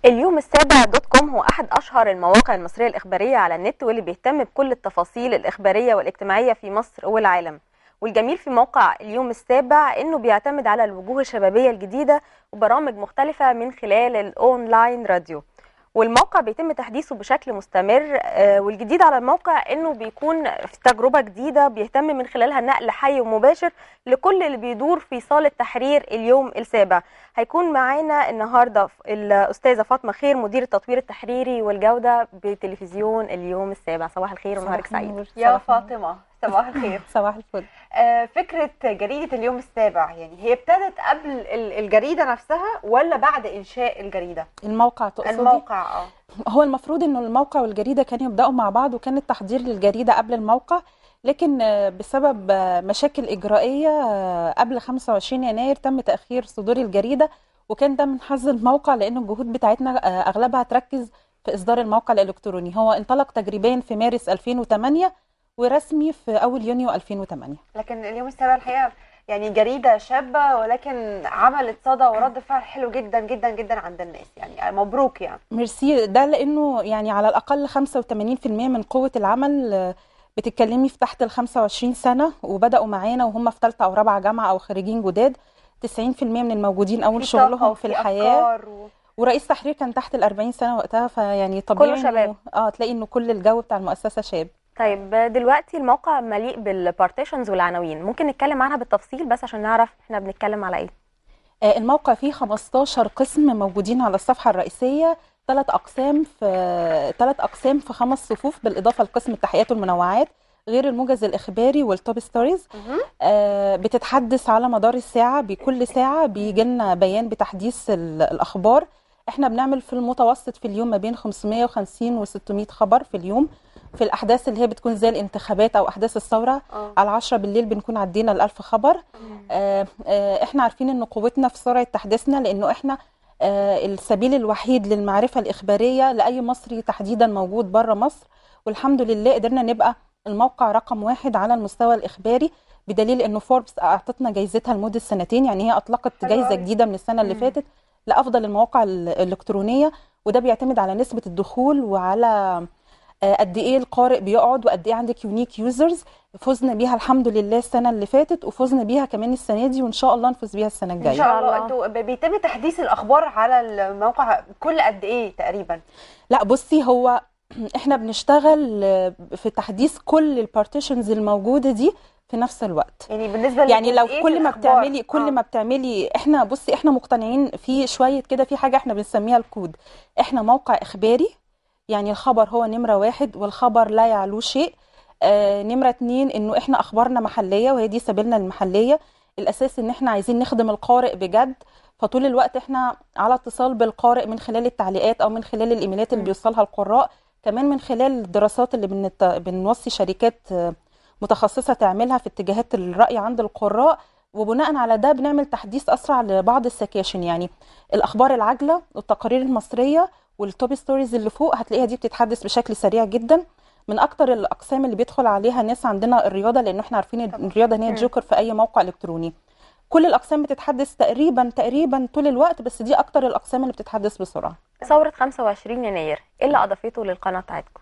اليوم السابع دوت كوم هو أحد أشهر المواقع المصرية الإخبارية على النت واللي بيهتم بكل التفاصيل الإخبارية والاجتماعية في مصر والعالم والجميل في موقع اليوم السابع إنه بيعتمد على الوجوه الشبابية الجديدة وبرامج مختلفة من خلال الأونلاين راديو والموقع بيتم تحديثه بشكل مستمر آه، والجديد على الموقع انه بيكون في تجربه جديده بيهتم من خلالها نقل حي ومباشر لكل اللي بيدور في صاله تحرير اليوم السابع هيكون معانا النهارده الاستاذه فاطمه خير مدير التطوير التحريري والجوده بتلفزيون اليوم السابع صباح الخير ونهارك سعيد يا فاطمه صباح الخير صباح الفل آه، فكره جريده اليوم السابع يعني هي ابتدت قبل ال- الجريده نفسها ولا بعد انشاء الجريده الموقع تقصدي الموقع اه هو المفروض انه الموقع والجريده كانوا يبداوا مع بعض وكان التحضير للجريده قبل الموقع لكن آه، بسبب آه، مشاكل اجرائيه آه، قبل 25 يناير تم تاخير صدور الجريده وكان ده من حظ الموقع لان الجهود بتاعتنا آه، اغلبها تركز في اصدار الموقع الالكتروني هو انطلق تجريبيا في مارس 2008 ورسمي في اول يونيو 2008 لكن اليوم السابع الحقيقه يعني جريده شابه ولكن عملت صدى ورد فعل حلو جدا جدا جدا عند الناس يعني مبروك يعني ميرسي ده لانه يعني على الاقل 85% من قوه العمل آه، بتتكلمي في تحت ال 25 سنه وبداوا معانا وهم في ثالثه او رابعه جامعه او خريجين جداد 90% من الموجودين اول في شغلهم طاقة في وفي الحياه أفكار و... ورئيس تحرير كان تحت ال 40 سنه وقتها فيعني طبيعي كله شباب. إنه- اه تلاقي انه كل الجو بتاع المؤسسه شاب طيب دلوقتي الموقع مليء بالبارتيشنز والعناوين ممكن نتكلم عنها بالتفصيل بس عشان نعرف احنا بنتكلم على ايه آه، الموقع فيه 15 قسم موجودين على الصفحة الرئيسية ثلاث أقسام في ثلاث أقسام في خمس صفوف بالإضافة لقسم التحيات والمنوعات غير الموجز الإخباري والتوب ستوريز مهم. آه، بتتحدث على مدار الساعة بكل ساعة بيجي لنا بيان بتحديث ال- الأخبار احنا بنعمل في المتوسط في اليوم ما بين 550 و 600 خبر في اليوم في الأحداث اللي هي بتكون زي الانتخابات أو أحداث الثورة اه على 10 بالليل بنكون عدينا الألف خبر آه، آه، احنا عارفين ان قوتنا في سرعه تحديثنا لانه احنا آه، السبيل الوحيد للمعرفه الاخباريه لاي مصري تحديدا موجود بره مصر والحمد لله قدرنا نبقى الموقع رقم واحد على المستوى الاخباري بدليل انه فوربس اعطتنا جايزتها لمده سنتين يعني هي اطلقت حلو جايزه أوي. جديده من السنه اللي مم. فاتت لافضل المواقع ال- الالكترونيه وده بيعتمد على نسبه الدخول وعلى آه، قد ايه القارئ بيقعد وقد ايه عندك يونيك يوزرز فزنا بيها الحمد لله السنه اللي فاتت وفزنا بيها كمان السنه دي وان شاء الله نفوز بيها السنه ان الجايه شاء الله الله. انتوا ب- بيتم تحديث الاخبار على الموقع كل قد ايه تقريبا لا بصي هو احنا بنشتغل آه، في تحديث كل البارتيشنز الموجوده دي في نفس الوقت يعني بالنسبه يعني لو لجزئية كل ما الأخبار. بتعملي كل آه. ما بتعملي احنا بصي احنا مقتنعين في شويه كده في حاجه احنا بنسميها الكود احنا موقع اخباري يعني الخبر هو نمره واحد والخبر لا يعلو شيء آه نمره اتنين انه احنا اخبارنا محليه وهي دي سبيلنا المحليه الاساس ان احنا عايزين نخدم القارئ بجد فطول الوقت احنا على اتصال بالقارئ من خلال التعليقات او من خلال الايميلات اللي م. بيوصلها القراء كمان من خلال الدراسات اللي بنت... بنوصي شركات آه، متخصصة تعملها في اتجاهات الرأي عند القراء وبناء على ده بنعمل تحديث أسرع لبعض السكاشن يعني الأخبار العاجلة والتقارير المصرية والتوب ستوريز اللي فوق هتلاقيها دي بتتحدث بشكل سريع جدا من أكتر الأقسام اللي بيدخل عليها ناس عندنا الرياضة لأنه احنا عارفين إن الرياضة إن هي مم. جوكر في أي موقع إلكتروني كل الأقسام بتتحدث تقريبا تقريبا طول الوقت بس دي أكتر الأقسام اللي بتتحدث بسرعة ثوره 25 يناير ايه اللي اضافته للقناه بتاعتكم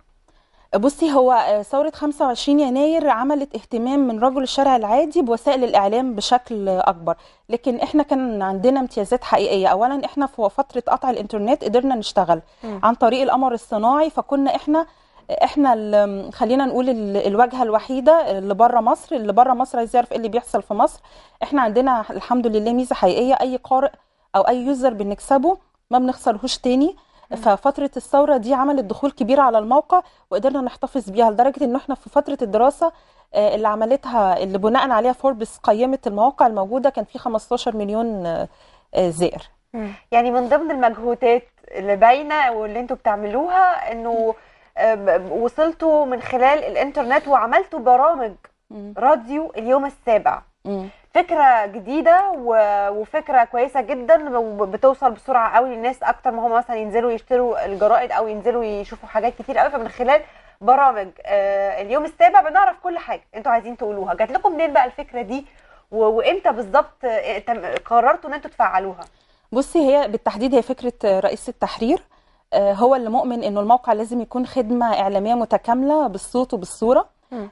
بصي هو آه، ثورة 25 يناير عملت اهتمام من رجل الشارع العادي بوسائل الإعلام بشكل آه، أكبر لكن احنا كان عندنا امتيازات حقيقية أولا احنا في فترة قطع الإنترنت قدرنا نشتغل مم. عن طريق القمر الصناعي فكنا احنا احنا ال- خلينا نقول ال- الواجهة الوحيدة اللي بره مصر اللي بره مصر عايز يعرف ايه اللي بيحصل في مصر احنا عندنا الحمد لله ميزة حقيقية أي قارئ أو أي يوزر بنكسبه ما بنخسرهوش تاني ففترة الثورة دي عملت دخول كبير على الموقع وقدرنا نحتفظ بيها لدرجة ان احنا في فترة الدراسة آه، اللي عملتها اللي بناء عليها فوربس قيمت المواقع الموجودة كان في 15 مليون آه، آه، زائر يعني من ضمن المجهودات اللي باينه واللي انتوا بتعملوها انه آم، وصلتوا من خلال الانترنت وعملتوا برامج مم. راديو اليوم السابع مم. فكره جديده و- وفكره كويسه جدا وبتوصل بسرعه قوي للناس اكتر ما هم مثلا ينزلوا يشتروا الجرائد او ينزلوا يشوفوا حاجات كتير قوي فمن خلال برامج آه، اليوم السابع بنعرف كل حاجه انتوا عايزين تقولوها جات لكم منين بقى الفكره دي و- وامتى بالظبط آه، تم- قررتوا ان انتوا تفعلوها بصي هي بالتحديد هي فكرة رئيس التحرير آه، هو اللي مؤمن انه الموقع لازم يكون خدمه اعلاميه متكامله بالصوت وبالصوره مم.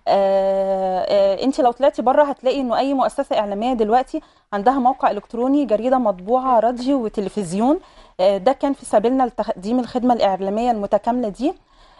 انت لو طلعتي بره هتلاقي انه اي مؤسسه اعلاميه دلوقتي عندها موقع الكتروني جريده مطبوعه راديو وتلفزيون آه، ده كان في سبيلنا لتقديم الخدمه الاعلاميه المتكامله دي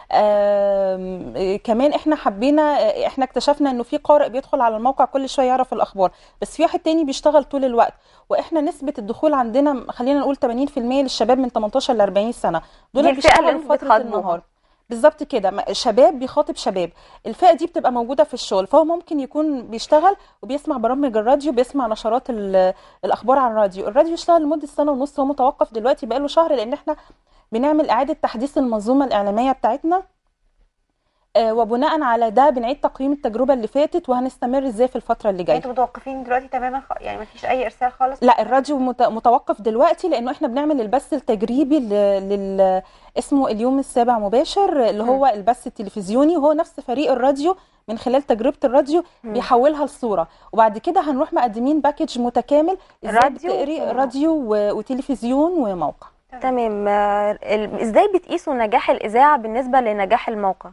آم، آه، كمان احنا حبينا آه، احنا اكتشفنا انه في قارئ بيدخل على الموقع كل شويه يعرف الاخبار بس في واحد تاني بيشتغل طول الوقت واحنا نسبه الدخول عندنا خلينا نقول 80% للشباب من 18 ل 40 سنه دول دي الفئة اللي بيشتغلوا انتوا فتره بتخاطبوها. النهار بالظبط كده ما- شباب بيخاطب شباب الفئه دي بتبقى موجوده في الشغل فهو ممكن يكون بيشتغل وبيسمع برامج الراديو بيسمع نشرات ال- الاخبار على الراديو الراديو اشتغل لمده سنه ونص هو متوقف دلوقتي بقاله شهر لان احنا بنعمل اعاده تحديث المنظومه الاعلاميه بتاعتنا آه، وبناء على ده بنعيد تقييم التجربه اللي فاتت وهنستمر ازاي في الفتره اللي جايه انتوا متوقفين دلوقتي تماما خ... يعني ما فيش اي ارسال خالص لا الراديو مت- متوقف دلوقتي لانه احنا بنعمل البث التجريبي ل- لل اسمه اليوم السابع مباشر اللي هو البث التلفزيوني وهو نفس فريق الراديو من خلال تجربه الراديو مم. بيحولها لصوره وبعد كده هنروح مقدمين باكج متكامل ازاي راديو بتقري و- راديو و- وتلفزيون وموقع تمام آه، ال- ازاي بتقيسوا نجاح الاذاعه بالنسبه لنجاح الموقع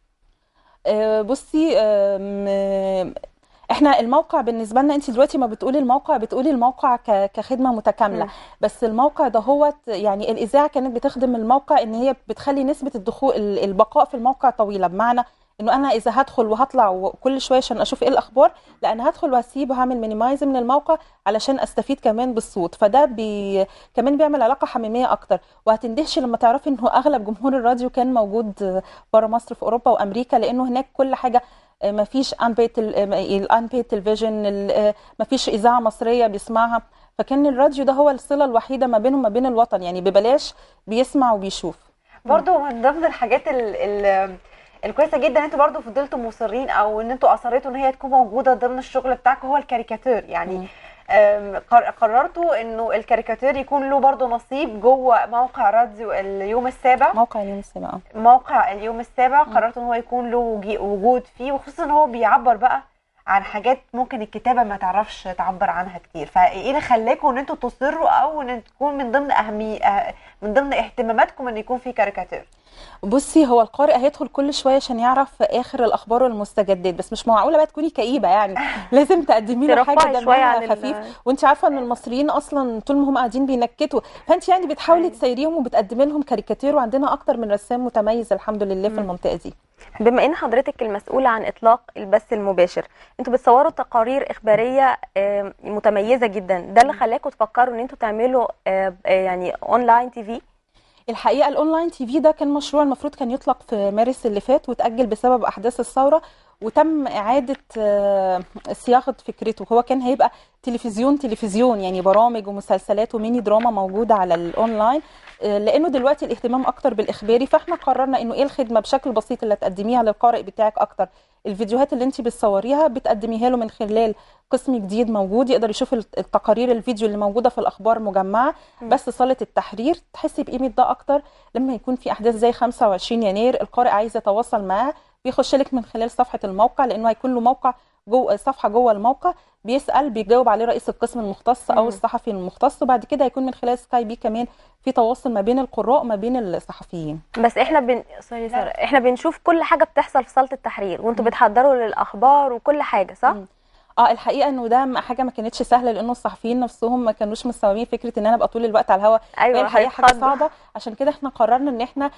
آه، بصي آم، آم، احنا الموقع بالنسبه لنا انت دلوقتي ما بتقولي الموقع بتقولي الموقع ك- كخدمه متكامله مم. بس الموقع ده هو يعني الاذاعه كانت بتخدم الموقع ان هي بتخلي نسبه الدخول ال- البقاء في الموقع طويله بمعنى انه انا اذا هدخل وهطلع وكل شويه عشان اشوف ايه الاخبار لا انا هدخل وهسيب وهعمل مينيمايز من الموقع علشان استفيد كمان بالصوت فده بي كمان بيعمل علاقه حميميه اكتر وهتندهشي لما تعرفي انه اغلب جمهور الراديو كان موجود بره مصر في اوروبا وامريكا لانه هناك كل حاجه ما فيش انبيت الانبيت تلفزيون ما فيش اذاعه مصريه بيسمعها فكان الراديو ده هو الصله الوحيده ما بينهم ما بين الوطن يعني ببلاش بيسمع وبيشوف برضو من ضمن الحاجات ال ال الكويسه جدا ان انتوا برضو فضلتوا مصرين او ان انتوا اصريتوا ان هي تكون موجوده ضمن الشغل بتاعكم هو الكاريكاتير يعني مم. آم، قر- قررتوا انه الكاريكاتير يكون له برضو نصيب جوه موقع راديو اليوم السابع موقع اليوم السابع آه. موقع اليوم السابع قررتوا ان هو يكون له وجي- وجود فيه وخصوصا ان هو بيعبر بقى عن حاجات ممكن الكتابه ما تعرفش تعبر عنها كتير فايه اللي خلاكم ان انتوا تصروا او ان تكون من ضمن اهمي أه- من ضمن اهتماماتكم ان يكون في كاريكاتير بصي هو القارئ هيدخل كل شويه عشان يعرف اخر الاخبار والمستجدات بس مش معقوله بقى تكوني كئيبه يعني لازم تقدمي له حاجه ترفعي شويه دمها عن ال- خفيف وانت عارفه ان المصريين اصلا طول ما هم قاعدين بينكتوا فانت يعني بتحاولي أيوة. تسيريهم وبتقدمي لهم كاريكاتير وعندنا اكتر من رسام متميز الحمد لله في مم. المنطقه دي بما ان حضرتك المسؤوله عن اطلاق البث المباشر انتوا بتصوروا تقارير اخباريه آه، متميزه جدا ده اللي خلاكم تفكروا ان انتوا تعملوا آه، آه، يعني اونلاين تي في الحقيقه الاونلاين تي في ده كان مشروع المفروض كان يطلق في مارس اللي فات وتاجل بسبب احداث الثوره وتم اعاده آه، صياغه فكرته هو كان هيبقى تلفزيون تلفزيون يعني برامج ومسلسلات وميني دراما موجوده على الاونلاين آه، لانه دلوقتي الاهتمام اكتر بالاخباري فاحنا قررنا انه ايه الخدمه بشكل بسيط اللي تقدميها للقارئ بتاعك اكتر الفيديوهات اللي انت بتصوريها بتقدميها له من خلال قسم جديد موجود يقدر يشوف التقارير الفيديو اللي موجوده في الاخبار مجمعه مم. بس صاله التحرير تحسي بقيمه ده اكتر لما يكون في احداث زي 25 يناير القارئ عايز يتواصل معاه بيخش لك من خلال صفحه الموقع لانه هيكون له موقع جوه صفحه جوه الموقع بيسال بيجاوب عليه رئيس القسم المختص او مم. الصحفي المختص وبعد كده هيكون من خلال سكاي بي كمان في تواصل ما بين القراء وما بين الصحفيين بس احنا بن سوري سوري احنا بنشوف كل حاجه بتحصل في صاله التحرير وانتوا مم. بتحضروا للاخبار وكل حاجه صح مم. اه الحقيقه انه ده م- حاجه ما كانتش سهله لانه الصحفيين نفسهم ما كانوش مستوعبين فكره ان انا ابقى طول الوقت على الهواء هي ايوه الحقيقه حاجه هيتخضوا. صعبه عشان كده احنا قررنا ان احنا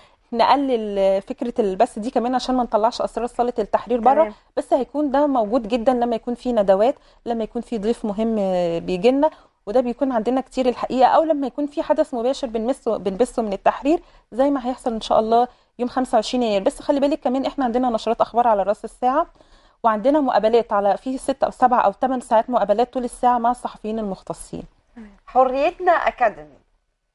نقلل فكره البث دي كمان عشان ما نطلعش اسرار صاله التحرير بره تمام. بس هيكون ده موجود جدا لما يكون في ندوات لما يكون في ضيف مهم بيجي لنا وده بيكون عندنا كتير الحقيقه او لما يكون في حدث مباشر بنمسه بنبثه من التحرير زي ما هيحصل ان شاء الله يوم 25 يناير بس خلي بالك كمان احنا عندنا نشرات اخبار على راس الساعه وعندنا مقابلات على في ست او سبع او ثمان ساعات مقابلات طول الساعه مع الصحفيين المختصين حريتنا اكاديمي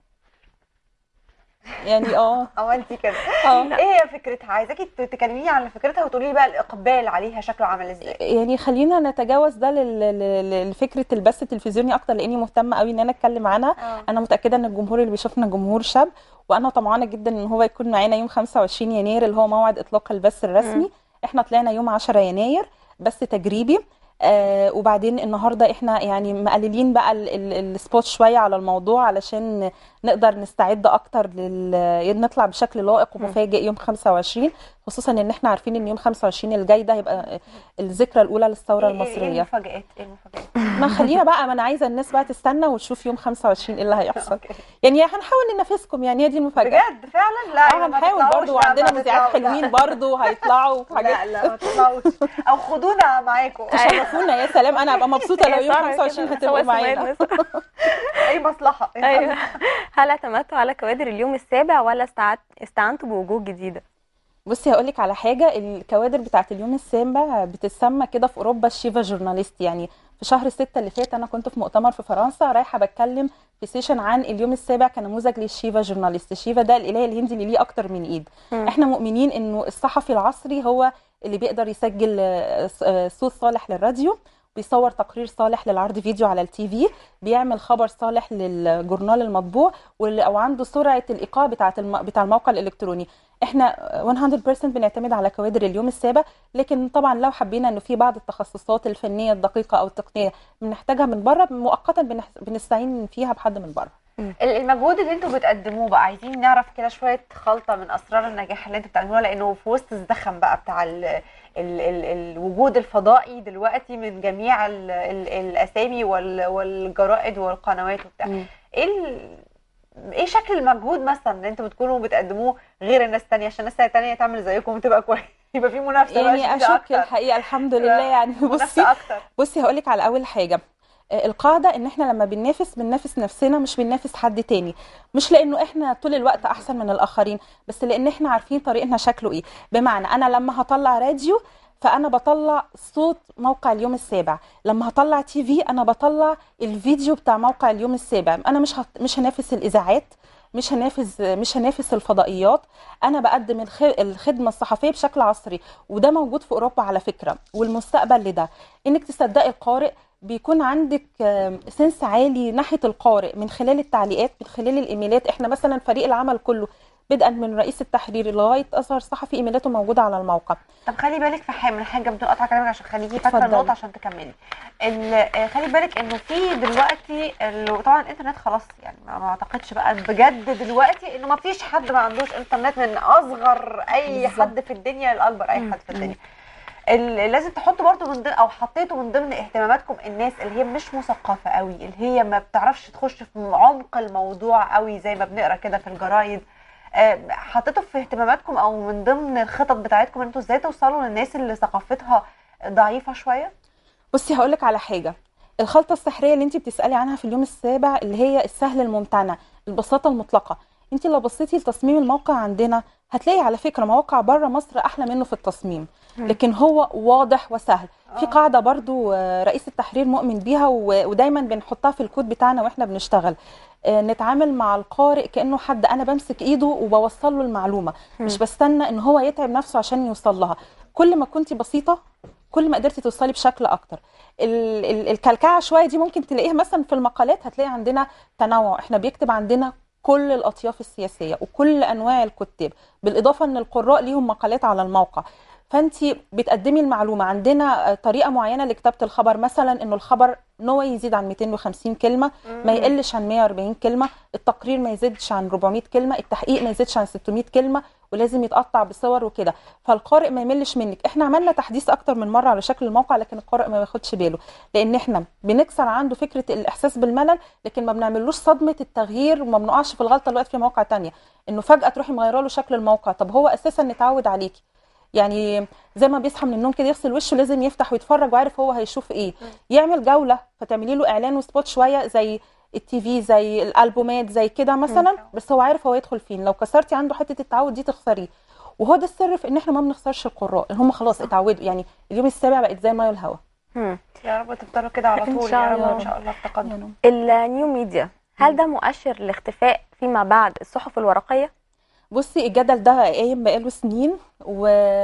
يعني اه عملتي كده اه ايه هي فكرتها عايزاكي ت- تكلميني عن فكرتها وتقولي لي بقى الاقبال عليها شكله عامل ازاي يعني خلينا نتجاوز ده لل- لل- لفكره البث التلفزيوني اكتر لاني مهتمه قوي ان انا اتكلم عنها اه انا متاكده ان الجمهور اللي بيشوفنا جمهور شاب وانا طمعانه جدا ان هو يكون معانا يوم 25 يناير اللي هو موعد اطلاق البث الرسمي مم. احنا طلعنا يوم 10 يناير بث تجريبي آه وبعدين النهارده احنا يعني مقللين بقى ال- ال- السبوت شويه على الموضوع علشان نقدر نستعد اكتر لل نطلع بشكل لائق ومفاجئ يوم 25 خصوصا ان احنا عارفين ان يوم 25 الجاي ده هيبقى الذكرى الاولى للثوره ايه ايه المصريه المفاجآت ايه المفاجآت ما خلينا بقى ما انا عايزه الناس بقى تستنى وتشوف يوم 25 ايه اللي هيحصل اوكي يعني هنحاول ننافسكم يعني هي دي المفاجاه بجد فعلا لا اه ما هنحاول تطلعوش، برضو لا، وعندنا ما مذيعات تطلعوش، لا. حلوين برضو هيطلعوا في حاجات لا لا ما تطلعوش او خدونا معاكم شرفونا يا سلام انا هبقى مبسوطه لو يوم سارة 25 كده، هتبقوا سوا معانا سمعنا. اي مصلحه ايوه هل اعتمدتوا على كوادر اليوم السابع ولا استعد... استعنتوا بوجوه جديده؟ بصي هقول لك على حاجه الكوادر بتاعت اليوم السابع بتتسمى كده في اوروبا الشيفا جورناليست يعني في شهر ستة اللي فات انا كنت في مؤتمر في فرنسا رايحه بتكلم في سيشن عن اليوم السابع كنموذج للشيفا جورناليست الشيفا ده الاله الهندي اللي ليه اكتر من ايد مم. احنا مؤمنين انه الصحفي العصري هو اللي بيقدر يسجل آه، آه، صوت صالح للراديو بيصور تقرير صالح للعرض فيديو على التي في بيعمل خبر صالح للجورنال المطبوع واللي او عنده سرعه الايقاع بتاعه الم... بتاع الموقع الالكتروني احنا 100% بنعتمد على كوادر اليوم السابع لكن طبعا لو حبينا انه في بعض التخصصات الفنيه الدقيقه او التقنيه بنحتاجها من بره مؤقتا بنح- بنستعين فيها بحد من بره ال- المجهود اللي انتوا بتقدموه بقى عايزين نعرف كده شويه خلطه من اسرار النجاح اللي انتوا بتعملوها لانه في وسط الزخم بقى بتاع ال ال ال الوجود الفضائي دلوقتي من جميع ال ال الاسامي وال والجرائد والقنوات وبتاع ايه ال- ايه شكل المجهود مثلا اللي انتوا بتكونوا بتقدموه غير الناس التانية عشان الناس التانية تعمل زيكم وتبقى كويس يبقى في منافسه بقى يعني شديدة اشك أكتر. الحقيقه الحمد لله يعني بصي منافسه اكتر بصي هقول لك على اول حاجه آه، القاعده ان احنا لما بننافس بننافس نفسنا مش بننافس حد تاني مش لانه احنا طول الوقت احسن من الاخرين بس لان احنا عارفين طريقنا شكله ايه بمعنى انا لما هطلع راديو فانا بطلع صوت موقع اليوم السابع لما هطلع تي في انا بطلع الفيديو بتاع موقع اليوم السابع انا مش هت... مش هنافس الاذاعات مش هنافس مش هنافس الفضائيات انا بقدم الخ... الخدمه الصحفيه بشكل عصري وده موجود في اوروبا على فكره والمستقبل لده انك تصدقي القارئ بيكون عندك آم، سنس عالي ناحيه القارئ من خلال التعليقات من خلال الايميلات احنا مثلا فريق العمل كله بدءا من رئيس التحرير لغايه اصغر صحفي ايميلاته موجوده على الموقع طب خلي بالك في حاجه من حاجه بدون قطع كلامك عشان خليكي فاكره اتفضلي. النقطه عشان تكملي ال- آه، خلي بالك انه في دلوقتي ال- طبعا الانترنت خلاص يعني ما ما اعتقدش بقى بجد دلوقتي انه ما فيش حد ما عندوش انترنت من اصغر اي بالظبط. حد في الدنيا لاكبر اي حد في الدنيا ال- لازم تحطوا برضو من ضمن او حطيتوا من ضمن اهتماماتكم الناس اللي هي مش مثقفه قوي اللي هي ما بتعرفش تخش في عمق الموضوع قوي زي ما بنقرا كده في الجرايد آه، حطيتوا في اهتماماتكم او من ضمن الخطط بتاعتكم ان انتوا ازاي توصلوا للناس اللي ثقافتها ضعيفه شويه بصي هقول لك على حاجه الخلطه السحريه اللي انت بتسالي عنها في اليوم السابع اللي هي السهل الممتنع البساطه المطلقه انت لو بصيتي لتصميم الموقع عندنا هتلاقي على فكره مواقع بره مصر احلى منه في التصميم لكن هو واضح وسهل في آه. قاعده برضو آه، رئيس التحرير مؤمن بيها و- ودايما بنحطها في الكود بتاعنا واحنا بنشتغل آه، نتعامل مع القارئ كانه حد انا بمسك ايده وبوصل له المعلومه مش بستنى ان هو يتعب نفسه عشان يوصل لها كل ما كنتي بسيطه كل ما قدرتي توصلي بشكل اكتر ال- ال- الكلكعه شويه دي ممكن تلاقيها مثلا في المقالات هتلاقي عندنا تنوع احنا بيكتب عندنا كل الاطياف السياسيه وكل انواع الكتاب بالاضافه ان القراء ليهم مقالات على الموقع فانت بتقدمي المعلومه عندنا آه، طريقه معينه لكتابه الخبر مثلا انه الخبر نوع يزيد عن 250 كلمه ما يقلش عن 140 كلمه التقرير ما يزيدش عن 400 كلمه التحقيق ما يزيدش عن 600 كلمه ولازم يتقطع بصور وكده فالقارئ ما يملش منك احنا عملنا تحديث اكتر من مره على شكل الموقع لكن القارئ ما بياخدش باله لان احنا بنكسر عنده فكره الاحساس بالملل لكن ما بنعملوش صدمه التغيير وما بنقعش في الغلطه اللي وقعت في مواقع تانية انه فجاه تروحي مغيره له شكل الموقع طب هو اساسا اتعود عليكي يعني زي ما بيصحى من النوم كده يغسل وشه لازم يفتح ويتفرج وعارف هو هيشوف ايه يعمل جوله فتعملي له اعلان وسبوت شويه زي التي في زي الالبومات زي كده مثلا بس هو عارف هو يدخل فين لو كسرتي عنده حته التعود دي تخسريه وهو ده السر في ان احنا ما بنخسرش القراء ان هم خلاص اتعودوا يعني اليوم السابع بقت زي الميه والهواء مم. يا رب تفضلوا كده على إن طول شاء يا رب الله. ان شاء الله التقدم يعني النيو ميديا هل ده مؤشر لاختفاء فيما بعد الصحف الورقيه؟ بصي الجدل ده قايم بقاله سنين و...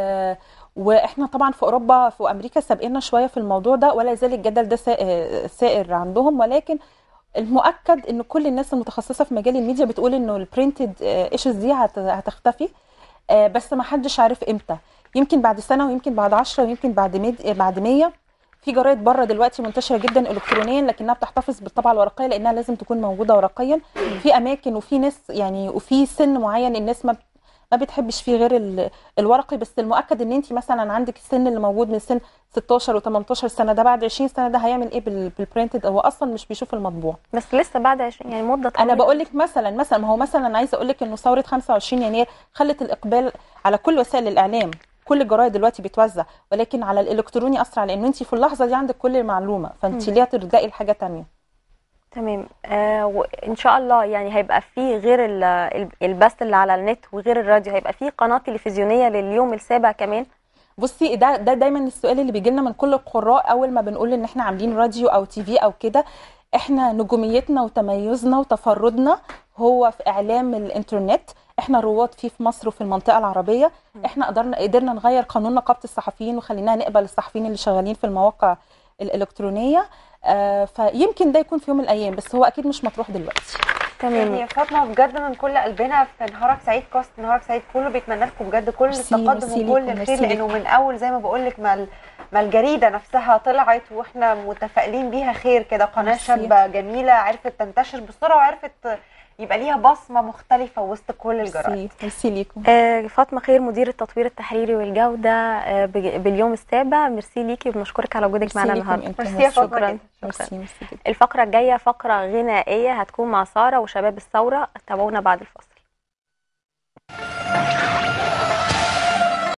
واحنا طبعا في اوروبا في امريكا سابقنا شويه في الموضوع ده ولا يزال الجدل ده سا- سائر عندهم ولكن المؤكد ان كل الناس المتخصصه في مجال الميديا بتقول انه البرينتد ايشوز دي هت- هتختفي آه، بس ما حدش عارف امتى يمكن بعد سنه ويمكن بعد عشرة ويمكن بعد ميد... بعد 100 في جرايد بره دلوقتي منتشره جدا الكترونيا لكنها بتحتفظ بالطبعه الورقيه لانها لازم تكون موجوده ورقيا في اماكن وفي ناس يعني وفي سن معين الناس ما ما بتحبش فيه غير ال- الورقي بس المؤكد ان انت مثلا عندك السن اللي موجود من سن 16 و18 سنه ده بعد 20 سنه ده هيعمل ايه بال- بالبرنتد هو اصلا مش بيشوف المطبوع بس لسه بعد 20 يعني مده طويله انا بقول لك مثلا مثلا ما هو مثلا عايزه اقول لك انه ثوره 25 يناير خلت الاقبال على كل وسائل الاعلام كل الجرايد دلوقتي بتوزع ولكن على الالكتروني اسرع لان انت في اللحظه دي عندك كل المعلومه فانت مم. ليه تلجئي لحاجه تانية تمام آه وان شاء الله يعني هيبقى في غير ال- ال- البث اللي على النت وغير الراديو هيبقى في قناه تلفزيونيه لليوم السابع كمان بصي ده ده دايما السؤال اللي بيجي لنا من كل القراء اول ما بنقول ان احنا عاملين راديو او تي في او كده احنا نجوميتنا وتميزنا وتفردنا هو في اعلام الانترنت احنا رواد فيه في مصر وفي المنطقه العربيه احنا قدرنا قدرنا نغير قانون نقابه الصحفيين وخلينا نقبل الصحفيين اللي شغالين في المواقع الالكترونيه آه فيمكن ده يكون في يوم من الايام بس هو اكيد مش مطروح دلوقتي تمام يعني فاطمه بجد من كل قلبنا في نهارك سعيد كاست نهارك سعيد كله بيتمنى لكم بجد كل ميرسي، التقدم ميرسي وكل ليكم، الخير ميرسي لانه من اول زي ما بقول لك ما ال- ما الجريده نفسها طلعت واحنا متفائلين بيها خير كده قناه ميرسي. شابه جميله عرفت تنتشر بسرعه وعرفت يبقى ليها بصمه مختلفه وسط كل الجرايد ميرسي ميرسي ليكم آه فاطمه خير مدير التطوير التحريري والجوده آه بج- باليوم السابع ميرسي ليكي وبنشكرك على وجودك ميرسي معنا ليكم النهارده انتم، ميرسي يا فاطمه شكراً. جدا شكرا ميرسي ميرسي جدا الفقره الجايه فقره غنائيه هتكون مع ساره وشباب الثوره تابعونا بعد الفاصل